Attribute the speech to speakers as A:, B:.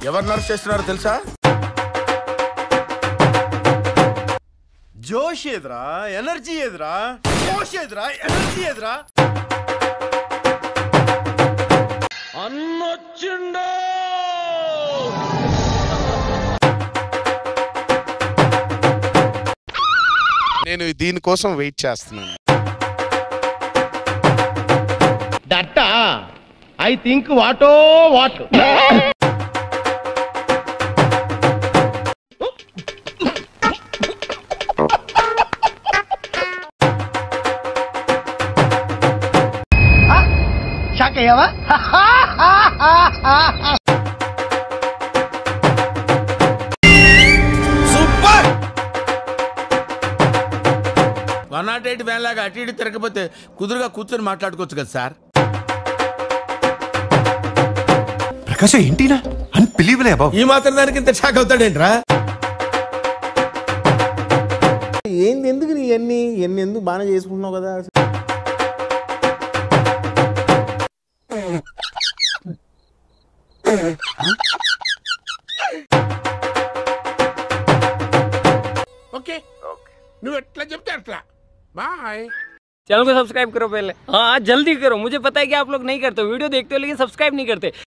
A: ఎవరు నర్స్ చేస్తున్నారో తెలుసా
B: జోష్ ఎదురా ఎనర్జీ ఎదురా జోష్ ఎదురా ఎనర్జీ ఎదురా
C: నేను దీనికోసం వెయిట్ చేస్తున్నాను
D: that I think what what shock అయ్యావా
A: super one not eight van లాగా అటు ఇటు తిరగకపోతే కుదురుగా కూర్చొని మాట్లాడుకోవచ్చు కదా సార్
E: ప్రకాశం ఏంటినా అన్బిలీవలే బాబు
A: ఈ మాత్రం దానికి ఇంత షాక్ అవుతాడేంట్రా
F: ఏంది ఎందుకు నీ ఎన్ని ఎన్ని ఎందుకు బాగానే చేసుకుంటున్నావు కదా
A: ఓకే నువ్వు ఎట్లా చెప్తే అట్లా బాయ్
G: चैनल को सब्सक्राइब करो पहले हाँ जल्दी करो मुझे पता है कि आप लोग नहीं करते हो वीडियो देखते हो लेकिन सब्सक्राइब नहीं करते